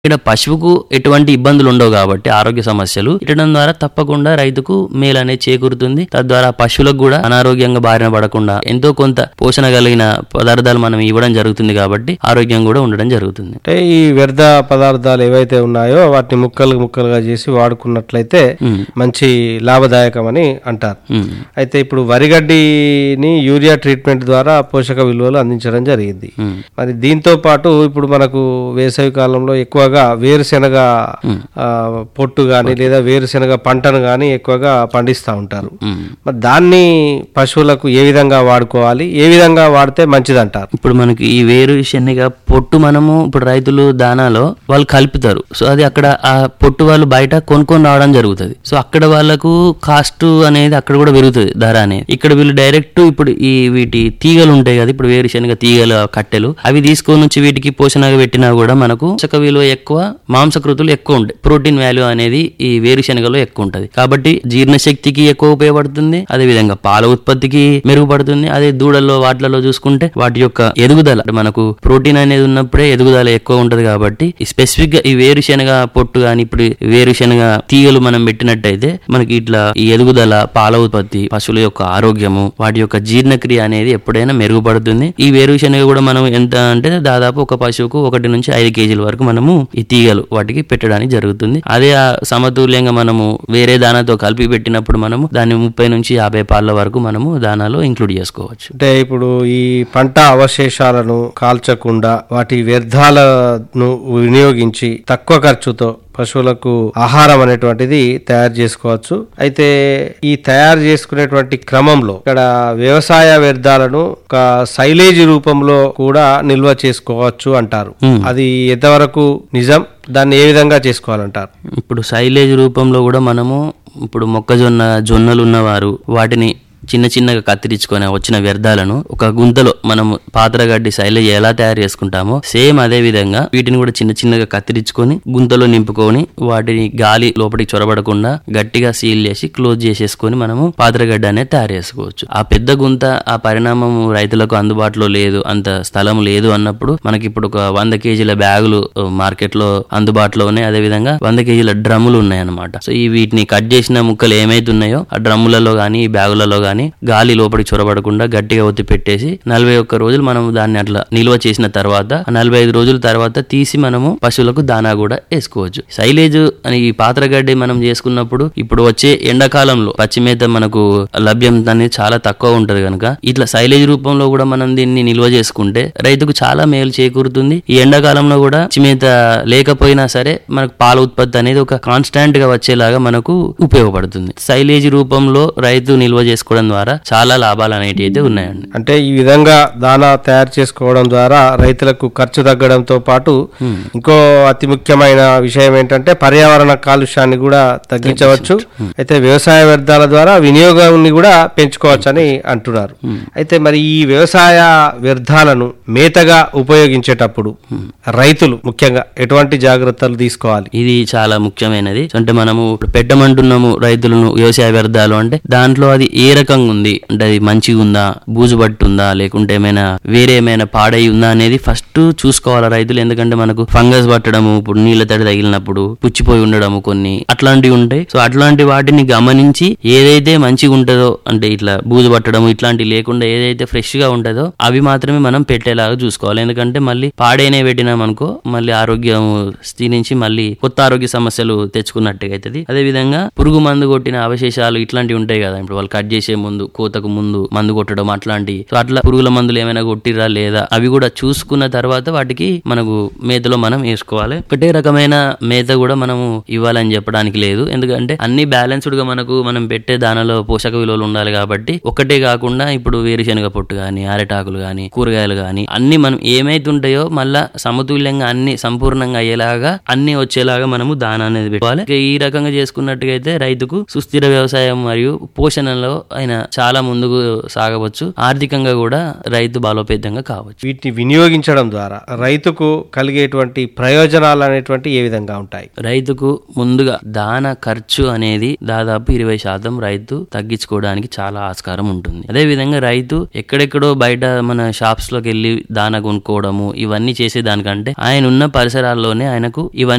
ఇక్కడ పశువుకు ఎటువంటి ఇబ్బందులు ఉండవు కాబట్టి ఆరోగ్య సమస్యలు ఇటడం ద్వారా తప్పకుండా రైతుకు మేలు అనేది చేకూరుతుంది తద్వారా పశువులకు కూడా అనారోగ్యంగా బారిన పడకుండా ఎంతో కొంత పోషణ కలిగిన పదార్థాలు మనం ఇవ్వడం జరుగుతుంది కాబట్టి ఆరోగ్యం కూడా ఉండడం జరుగుతుంది అంటే ఈ వ్యర్థ పదార్థాలు ఏవైతే ఉన్నాయో వాటిని ముక్కలు ముక్కలుగా చేసి వాడుకున్నట్లయితే ఉమ్, మంచి లాభదాయకమని అంటారు ఉమ్, అయితే ఇప్పుడు వరిగడ్డిని యూరియా ట్రీట్మెంట్ ద్వారా పోషక విలువలు అందించడం జరిగింది ఉమ్, మరి దీంతో పాటు ఇప్పుడు మనకు వేసవి కాలంలో ఎక్కువగా వేరుశెనగ ఆ, పొట్టు గాని లేదా వేరుశెనగ పంటను గాని ఎక్కువగా పండిస్తూ ఉంటారు ఉమ్. మరి దాన్ని పశువులకు ఏ విధంగా వాడుకోవాలి ఏ విధంగా వాడితే మంచిదంటారు ఇప్పుడు మనకి ఈ వేరు శనగ పొట్టు మనము ఇప్పుడు రైతులు దానాలో వాళ్ళు కలుపుతారు సో అది అక్కడ ఆ పొట్టు వాళ్ళు బయట కొనుక్కొని రావడం జరుగుతుంది సో అక్కడ వాళ్ళకు కాస్ట్ అనేది అక్కడ కూడా పెరుగుతుంది ధర అనేది ఇక్కడ వీళ్ళు డైరెక్ట్ ఇప్పుడు ఈ వీటి తీగలు ఉంటాయి కదా ఇప్పుడు వేరుశనగ తీగల కట్టెలు అవి తీసుకొని వచ్చి వీటికి పోషణగా పెట్టినా కూడా మనకు పోషక విలువ ఎక్కువ మాంసకృతులు ఎక్కువ ఉంటాయి ప్రోటీన్ వాల్యూ అనేది ఈ వేరుశనగలో ఎక్కువ ఉంటది కాబట్టి జీర్ణశక్తికి ఎక్కువ ఉపయోగపడుతుంది అదే విధంగా పాల ఉత్పత్తికి మెరుగుపడుతుంది అదే దూడల్లో వాటిలలో చూసుకుంటే వాటి యొక్క ఎదుగుదల అంటే మనకు ప్రోటీన్ అనేది ఉన్నప్పుడే ఎదుగుదల ఎక్కువ ఉంటది కాబట్టి ఈ స్పెసిఫిక్ గా ఈ వేరుశనగ పొట్టు గాని ఇప్పుడు ఈ వేరుశనగ తీగలు మనం పెట్టినట్టయితే మనకి ఇట్లా ఈ ఎదుగుదల పాల ఉత్పత్తి పశువుల యొక్క ఆరోగ్యము వాటి యొక్క జీర్ణక్రియ అనేది ఎప్పుడైనా మెరుగుపడుతుంది ఈ వేరుశనగ కూడా మనం ఎంత అంటే దాదాపు ఒక పశువుకు ఒకటి నుంచి ఐదు కేజీల వరకు మనము ఈ తీగలు వాటికి పెట్టడానికి జరుగుతుంది అదే ఆ సమతుల్యంగా మనము వేరే దానాతో కలిపి పెట్టినప్పుడు మనము దాన్ని ముప్పై నుంచి యాభై పాల వరకు మనము దానాలో ఇంక్లూడ్ చేసుకోవచ్చు అంటే ఇప్పుడు ఈ పంట అవశేషాలను కాల్చకుండా వాటి వ్యర్థాలను వినియోగించి తక్కువ ఖర్చుతో పశువులకు ఆహారం అనేటువంటిది తయారు చేసుకోవచ్చు అయితే ఈ తయారు చేసుకునేటువంటి క్రమంలో ఇక్కడ వ్యవసాయ వ్యర్థాలను ఒక సైలేజ్ రూపంలో కూడా నిల్వ చేసుకోవచ్చు అంటారు Hmm. అది ఎంతవరకు నిజం దాన్ని ఏ విధంగా చేసుకోవాలంటారు ఇప్పుడు సైలేజ్ రూపంలో కూడా మనము ఇప్పుడు మొక్కజొన్న జొన్నలు ఉన్నవారు వాటిని చిన్న చిన్నగా కత్తిరించుకొని వచ్చిన వ్యర్థాలను ఒక గుంతలో మనము పాత్రగడ్డి సైలేజ్ ఎలా తయారు చేసుకుంటామో సేమ్ అదే విధంగా వీటిని కూడా చిన్న చిన్నగా కత్తిరించుకొని గుంతలో నింపుకొని వాటిని గాలి లోపలికి చొరబడకుండా గట్టిగా సీల్ చేసి క్లోజ్ చేసేసుకొని మనము పాత్రగడ్డ అనేది తయారు చేసుకోవచ్చు ఆ పెద్ద గుంత ఆ పరిణామం రైతులకు అందుబాటులో లేదు అంత స్థలం లేదు అన్నప్పుడు మనకి ఇప్పుడు ఒక వంద కేజీల బ్యాగులు మార్కెట్ లో అందుబాటులో ఉన్నాయి అదే విధంగా వంద కేజీల డ్రమ్ములు ఉన్నాయి అనమాట సో ఈ వీటిని కట్ చేసిన ముక్కలు ఏమైతే ఉన్నాయో ఆ డ్రమ్ములలో గానీ ఈ బ్యాగులలో గానీ గాలి లోపలికి చొరబడకుండా గట్టిగా ఒత్తి పెట్టేసి నలభై ఒక్క రోజులు మనం దాన్ని అట్లా నిల్వ చేసిన తర్వాత ఆ నలభై ఐదు రోజుల తర్వాత తీసి మనము పశువులకు దానా కూడా వేసుకోవచ్చు సైలేజ్ అని ఈ పాత్రగడ్డి మనం చేసుకున్నప్పుడు ఇప్పుడు వచ్చే ఎండాకాలంలో పచ్చిమేత మనకు లభ్యం అనేది చాలా తక్కువ ఉంటది కనుక ఇట్లా సైలేజ్ రూపంలో కూడా మనం దీన్ని నిల్వ చేసుకుంటే రైతుకు చాలా మేలు చేకూరుతుంది ఈ ఎండాకాలంలో కూడా పచ్చిమేత లేకపోయినా సరే మనకు పాల ఉత్పత్తి అనేది ఒక కాన్స్టాంట్ గా వచ్చేలాగా మనకు ఉపయోగపడుతుంది సైలేజ్ రూపంలో రైతు నిల్వ చేసుకోవడం ద్వారా చాలా లాభాలు అనేటివి అయితే ఉన్నాయండి అంటే ఈ విధంగా దానా తయారు చేసుకోవడం ద్వారా రైతులకు ఖర్చు తగ్గడంతో పాటు ఇంకో అతి ముఖ్యమైన విషయం ఏంటంటే పర్యావరణ కాలుష్యాన్ని కూడా తగ్గించవచ్చు అయితే వ్యవసాయ వ్యర్థాల ద్వారా వినియోగాన్ని కూడా పెంచుకోవచ్చని అంటున్నారు అయితే మరి ఈ వ్యవసాయ వ్యర్థాలను మేతగా ఉపయోగించేటప్పుడు రైతులు ముఖ్యంగా ఎటువంటి జాగ్రత్తలు తీసుకోవాలి ఇది చాలా ముఖ్యమైనది అంటే మనము ఇప్పుడు పెట్టమంటున్నాము రైతులను వ్యవసాయ వ్యర్థాలు అంటే దాంట్లో అది ఏ రకంగా ఉంది అంటే అది మంచిగా ఉందా బూజు పట్టుందా లేకుంటే ఏమైనా వేరే ఏమైనా పాడై ఉందా అనేది ఫస్ట్ చూసుకోవాలి రైతులు ఎందుకంటే మనకు ఫంగస్ పట్టడము ఇప్పుడు నీళ్ళ తడి తగిలినప్పుడు పుచ్చిపోయి ఉండడము కొన్ని అట్లాంటివి ఉంటాయి సో అట్లాంటి వాటిని గమనించి ఏదైతే మంచిగా ఉంటుందో అంటే ఇట్లా బూజు పట్టడము ఇట్లాంటివి లేకుండా ఏదైతే ఫ్రెష్ గా ఉంటుందో అవి మాత్రమే మనం పెట్టేలాగా చూసుకోవాలి ఎందుకంటే మళ్ళీ పాడైన పెట్టినాం అనుకో మళ్ళీ ఆరోగ్యం క్షీణించి మళ్ళీ కొత్త ఆరోగ్య సమస్యలు తెచ్చుకున్నట్టుగా అవుతుంది అదే విధంగా పురుగు మందు కొట్టిన అవశేషాలు ఇట్లాంటివి ఉంటాయి కదా ఇప్పుడు వాళ్ళు కట్ చేసే ముందు కోతకు ముందు మందు కొట్టడం అట్లాంటి సో అట్లా పురుగుల మందులు ఏమైనా కొట్టిరా లేదా అవి కూడా చూసుకున్న తర్వాత వాటికి మనకు మేతలో మనం వేసుకోవాలి ఒకటే రకమైన మేత కూడా మనము ఇవ్వాలని చెప్పడానికి లేదు ఎందుకంటే అన్ని బ్యాలెన్స్డ్ గా మనకు మనం పెట్టే దానిలో పోషక విలువలు ఉండాలి కాబట్టి ఒకటే కాకుండా ఇప్పుడు వేరుశనగ పొట్టు గాని అరటాకులు గాని కూరగాయలు గాని అన్ని మనం ఏమైతే ఉంటాయో మళ్ళా సమతుల్యంగా అన్ని సంపూర్ణంగా అయ్యేలాగా అన్ని వచ్చేలాగా మనము దానా అనేది పెట్టుకోవాలి ఇక ఈ రకంగా చేసుకున్నట్టుగా అయితే రైతుకు సుస్థిర వ్యవసాయం మరియు పోషణలో ఆయన చాలా ముందుకు సాగవచ్చు ఆర్థికంగా కూడా రైతు బలోపేతంగా కావచ్చు వీటిని వినియోగించడం ద్వారా రైతుకు కలిగేటువంటి ప్రయోజనాలు అనేటువంటి ఏ విధంగా ఉంటాయి రైతుకు ముందుగా దాన ఖర్చు అనేది దాదాపు ఇరవై శాతం రైతు తగ్గించుకోవడానికి చాలా ఆస్కారం ఉంటుంది అదే విధంగా రైతు ఎక్కడెక్కడో బయట మన షాప్స్ లోకి వెళ్ళి దాన కొనుక్కోవడము ఇవన్నీ చేసే దానికంటే ఆయన ఉన్న పరిసరాల్లోనే ఆయనకు ఇవన్నీ